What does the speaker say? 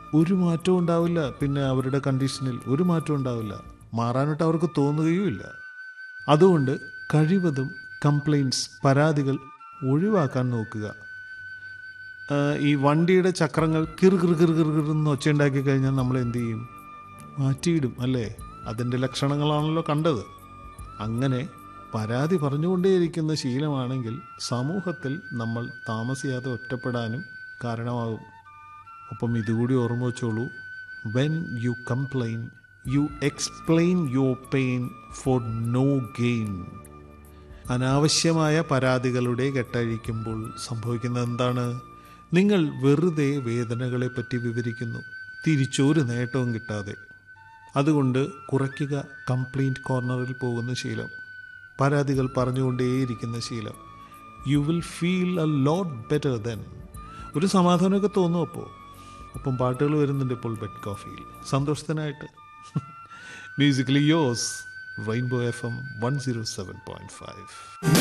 ഒരു മാറ്റവും ഉണ്ടാവില്ല പിന്നെ അവരുടെ കണ്ടീഷനിൽ ഒരു മാറ്റവും ഉണ്ടാവില്ല മാറാനായിട്ട് അവർക്ക് തോന്നുകയുമില്ല അതുകൊണ്ട് കഴിവതും കംപ്ലൈൻറ്റ്സ് പരാതികൾ ഒഴിവാക്കാൻ നോക്കുക ആ, ഈ വണ്ടിയുടെ ചക്രങ്ങൾ കിർ കിർ കിർ കിർ കിർ എന്ന് ഒച്ചയുണ്ടാക്കി കഴിഞ്ഞാൽ നമ്മൾ എന്ത് ചെയ്യും മാറ്റിയിടും അല്ലേ അതിൻ്റെ ലക്ഷണങ്ങളാണല്ലോ കണ്ടത് അങ്ങനെ പരാതി പറഞ്ഞുകൊണ്ടേയിരിക്കുന്ന ശീലമാണെങ്കിൽ സമൂഹത്തിൽ നമ്മൾ താമസിയാതെ ഒറ്റപ്പെടാനും കാരണമാകും ഒപ്പം ഇതുകൂടി ഓർമ്മ വെച്ചോളൂ when you complain you explain your pain for no gain അനാവശ്യമായ പരാതികളുടെ കെട്ടഴിക്കുമ്പോൾ സംഭവിക്കുന്നത് എന്താണ് നിങ്ങൾ വെറുതെ വേദനകളെ പറ്റി വിവരിക്കുന്നു തിരിച്ചൊരു നേട്ടവും കിട്ടാതെ അതുകൊണ്ട് കുറയ്ക്കുക കംപ്ലൈൻറ്റ് കോർണറിൽ പോകുന്ന ശീലം പരാതികൾ പറഞ്ഞുകൊണ്ടേയിരിക്കുന്ന ശീലം you will feel a lot better then ഒരു സമാധാനമൊക്കെ തോന്നും അപ്പോൾ ഒപ്പം പാട്ടുകൾ വരുന്നുണ്ട് ഇപ്പോൾ ബെഡ് കോഫിയിൽ സന്തോഷത്തിനായിട്ട് musically yours Rainbow F M one zero seven point five